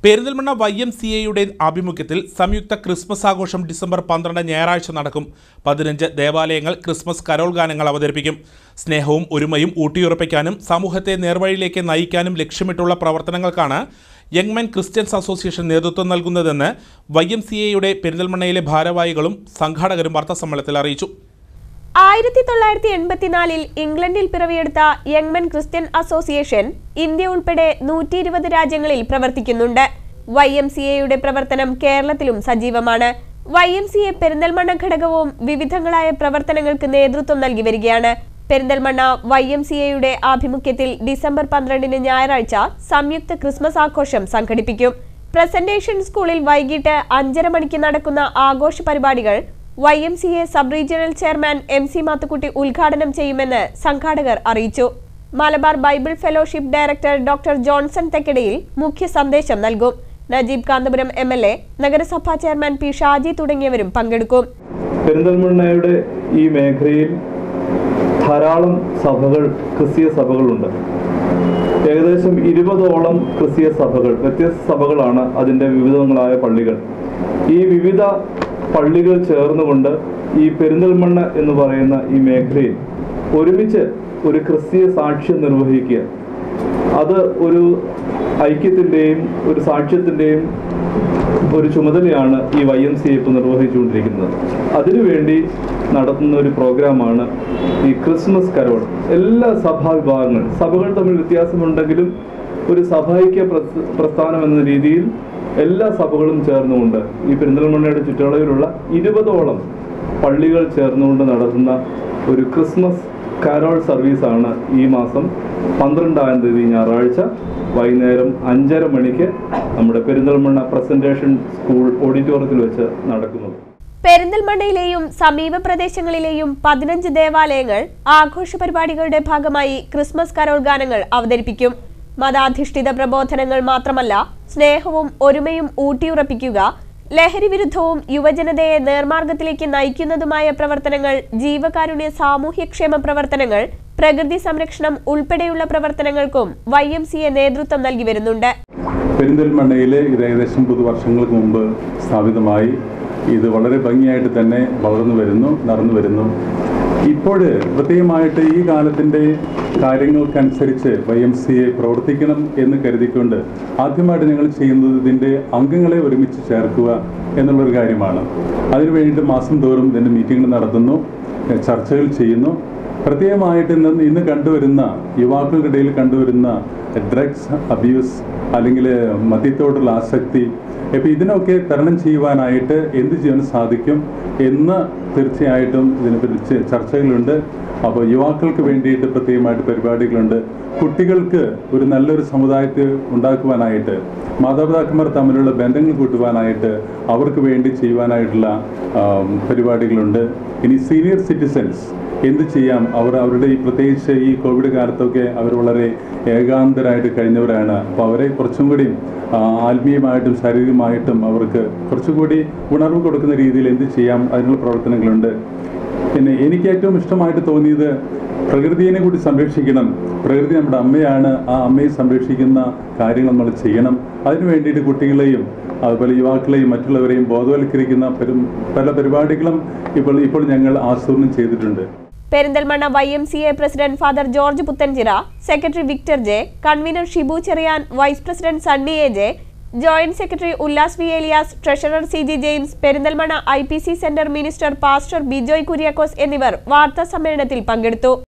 Perinthalmanna Y M C എയുടെ ആഭിമുഖ്യത്തിൽ സംയുക്ത ക്രിസ്മസ് ആഘോഷം ഡിസംബർ പന്ത്രണ്ട് ഞായറാഴ്ച നടക്കും പതിനഞ്ച് ദേവാലയങ്ങൾ ക്രിസ്മസ് കരോൾ ഗാനങ്ങൾ അവതരിപ്പിക്കും സ്നേഹവും ഒരുമയും ഊട്ടിയുറപ്പിക്കാനും സമൂഹത്തെ നേർവഴിയിലേക്ക് നയിക്കാനും ലക്ഷ്യമിട്ടുള്ള പ്രവർത്തനങ്ങൾക്കാണ് യങ്മെൻ ക്രിസ്ത്യൻസ് അസോസിയേഷൻ നേതൃത്വം നൽകുന്നതെന്ന് വൈ എം സി എയുടെ പെരിന്തൽമണ്ണയിലെ ഭാരവാഹികളും സംഘാടകരും വാർത്താസമ്മേളനത്തിൽ അറിയിച്ചു ആയിരത്തി തൊള്ളായിരത്തി എൺപത്തിനാലിൽ ഇംഗ്ലണ്ടിൽ പിറവിയെടുത്ത യങ്മെൻ ക്രിസ്ത്യൻ അസോസിയേഷൻ ഇന്ത്യ ഉൾപ്പെടെ നൂറ്റി ഇരുപത് രാജ്യങ്ങളിൽ പ്രവർത്തിക്കുന്നുണ്ട് വൈ എം സി എയുടെ പ്രവർത്തനം കേരളത്തിലും സജീവമാണ് Y M C A Perinthalmanna ഘടകവും വിവിധങ്ങളായ പ്രവർത്തനങ്ങൾക്ക് നേതൃത്വം നൽകി വരികയാണ് പെരിന്തൽമണ്ണ വൈ എം സി എയുടെ ആഭിമുഖ്യത്തിൽ ഡിസംബർ പന്ത്രണ്ടിന് ഞായറാഴ്ച സംയുക്ത ക്രിസ്മസ് ആഘോഷം സംഘടിപ്പിക്കും പ്രസന്റേഷൻ സ്കൂളിൽ വൈകിട്ട് അഞ്ചര മണിക്ക് നടക്കുന്ന ആഘോഷ പരിപാടികൾ Y M C A sub regional chairman M C Mathukutty ഉദ്ഘാടനം ചെയ്യുമെന്ന് സംഘാടകർ അറിയിച്ചു Malabar Bible fellowship director doctor Johnson തെക്കടിയിൽ മുഖ്യ സന്ദേശം നൽകും Najeeb Kanthapuram M L A നഗരസഭാ ചെയർമാൻ പി ഷാജി തുടങ്ങിയവരും പങ്കെടുക്കും പെരിന്തൽമണ്ണയുടെ ഈ മേഖലയിൽ ധാരാളം സഭകൾ ക്രിസ്തീയ സഭകളുണ്ട് ഏകദേശം ഇരുപതോളം ക്രിസ്തീയ സഭകൾ വ്യത്യസ്ത സഭകളാണ് അതിൻ്റെ വിവിധങ്ങളായ പള്ളികൾ ഈ വിവിധ പള്ളികൾ ചേർന്നുകൊണ്ട് ഈ പെരിന്തൽമണ്ണ എന്ന് പറയുന്ന ഈ മേഖലയിൽ ഒരുമിച്ച് ഒരു ക്രിസ്തീയ സാക്ഷ്യം നിർവഹിക്കുക അത് ഒരു ഐക്യത്തിൻ്റെയും ഒരു സാക്ഷ്യത്തിൻ്റെയും ഒരു ചുമതലയാണ് ഈ വൈ എം സി ഇപ്പോൾ നിർവഹിച്ചുകൊണ്ടിരിക്കുന്നത് അതിനുവേണ്ടി നടത്തുന്ന ഒരു പ്രോഗ്രാമാണ് ഈ ക്രിസ്മസ് കരോൾ എല്ലാ സഭാ വിഭാഗങ്ങൾ സഭകൾ തമ്മിൽ വ്യത്യാസമുണ്ടെങ്കിലും ഒരു സഭായിക്യ പ്രസ്- പ്രസ്ഥാനം എന്ന രീതിയിൽ എല്ലാ സഭകളും ചേർന്നുകൊണ്ട് ഈ പെരിന്തൽമണ്ണയുടെ ചുറ്റളവിലുള്ള ഇരുപതോളം പള്ളികൾ ചേർന്നുകൊണ്ട് നടത്തുന്ന ഒരു ക്രിസ്മസ് കാരോൾ സർവീസാണ് ഈ മാസം പന്ത്രണ്ടാം തീയതി ഞായറാഴ്ച വൈകുന്നേരം അഞ്ചര മണിക്ക് നമ്മുടെ പെരിന്തൽമണ്ണ പ്രസന്റേഷൻ സ്കൂൾ ഓഡിറ്റോറിയത്തിൽ വെച്ച് നടക്കുന്നത് പെരിന്തൽമണ്ണയിലെയും സമീപ പ്രദേശങ്ങളിലെയും പതിനഞ്ച് ദേവാലയങ്ങൾ ആഘോഷ പരിപാടികളുടെ ഭാഗമായി ക്രിസ്മസ് കരോൾ ഗാനങ്ങൾ അവതരിപ്പിക്കും മതാധിഷ്ഠിത പ്രബോധനങ്ങൾ മാത്രമല്ല സ്നേഹവും ഒരുമയും ഊട്ടിയുറപ്പിക്കുക ലഹരി വിരുദ്ധവും യുവജനതയെ നേർമാർഗത്തിലേക്ക് നയിക്കുന്നതുമായ പ്രവർത്തനങ്ങൾ ജീവകാരുണ്യ സാമൂഹ്യക്ഷേമ പ്രവർത്തനങ്ങൾ പ്രകൃതി സംരക്ഷണം ഉൾപ്പെടെയുള്ള പ്രവർത്തനങ്ങൾക്കും വൈ എം സി എ നേതൃത്വം നൽകി വരുന്നുണ്ട് പെരിന്തൽമണ്ണയിൽ ഇത് ഏകദേശം വർഷങ്ങൾക്ക് മുമ്പ് സ്ഥാപിതമായി ഇത് വളരെ ഭംഗിയായിട്ട് തന്നെ വളർന്നു വരുന്നു നടന്നു വരുന്നു ഇപ്പോൾ പ്രത്യേകമായിട്ട് ഈ കാലത്തിൻ്റെ കാര്യങ്ങൾക്കനുസരിച്ച് വൈ എം സി എ പ്രവർത്തിക്കണം എന്ന് കരുതിക്കൊണ്ട് ആദ്യമായിട്ട് ഞങ്ങൾ ചെയ്യുന്നത് ഇതിൻ്റെ അംഗങ്ങളെ ഒരുമിച്ച് ചേർക്കുക എന്നുള്ളൊരു കാര്യമാണ് അതിനുവേണ്ടി മാസം തോറും ഇതിൻ്റെ മീറ്റിംഗ് നടത്തുന്നു എഹ് ചർച്ചകൾ ചെയ്യുന്നു പ്രത്യേകമായിട്ട് ഇന്ന് ഇന്ന് കണ്ടുവരുന്ന യുവാക്കളുടെ ഇടയിൽ കണ്ടുവരുന്ന ഡ്രഗ്സ് അബ്യൂസ് അല്ലെങ്കിൽ മദ്യത്തോടുള്ള ആസക്തി ഇപ്പം ഇതിനൊക്കെ തരണം ചെയ്യുവാനായിട്ട് എന്ത് ചെയ്യാൻ സാധിക്കും എന്ന് തീർച്ചയായിട്ടും ഇതിനെപ്പറ്റി ചർച്ചകളുണ്ട് അപ്പോൾ യുവാക്കൾക്ക് വേണ്ടിയിട്ട് പ്രത്യേകമായിട്ട് പരിപാടികളുണ്ട് കുട്ടികൾക്ക് ഒരു നല്ലൊരു സമുദായത്തെ ഉണ്ടാക്കുവാനായിട്ട് മാതാപിതാക്കന്മാർ തമ്മിലുള്ള ബന്ധങ്ങൾ കൂട്ടുവാനായിട്ട് അവർക്ക് വേണ്ടി ചെയ്യുവാനായിട്ടുള്ള ആം, പരിപാടികളുണ്ട് ഇനി സീനിയർ സിറ്റിസൺസ് എന്ത് ചെയ്യാം അവർ അവരുടെ ഈ പ്രത്യേകിച്ച് ഈ കോവിഡ് കാലത്തൊക്കെ അവർ വളരെ ഏകാന്തരായിട്ട് കഴിഞ്ഞവരാണ് അപ്പോൾ അവരെ കുറച്ചും കൂടി ആ, ആത്മീയമായിട്ടും ശാരീരികമായിട്ടും അവർക്ക് കുറച്ചുകൂടി ഉണർവ് കൊടുക്കുന്ന രീതിയിൽ എന്ത് ചെയ്യാം അതിനുള്ള പ്രവർത്തനങ്ങളുണ്ട് പിന്നെ എനിക്ക് ഏറ്റവും ഇഷ്ടമായിട്ട് തോന്നിയത് പ്രകൃതിയെ കൂടി സംരക്ഷിക്കണം പ്രകൃതി നമ്മുടെ അമ്മയാണ് ആ അമ്മയെ സംരക്ഷിക്കുന്ന കാര്യങ്ങൾ നമ്മൾ ചെയ്യണം അതിനു വേണ്ടിയിട്ട് കുട്ടികളെയും അതുപോലെ യുവാക്കളെയും മറ്റുള്ളവരെയും ബോധവൽക്കരിക്കുന്ന പരി- പല പരിപാടികളും ഇപ്പോൾ ഇപ്പോൾ ഞങ്ങൾ ആസൂത്രണം ചെയ്തിട്ടുണ്ട് Perinthalmanna Y M C A president father George Puthenchira secretary Victor J convener Shibu Cherian vice president Sunny A J joint secretary Ullas V Elias treasurer C G James Perinthalmanna I P C centre minister pastor Bijoy Kuriakose എന്നിവർ വാർത്താ സമ്മേളനത്തിൽ പങ്കെടുത്തു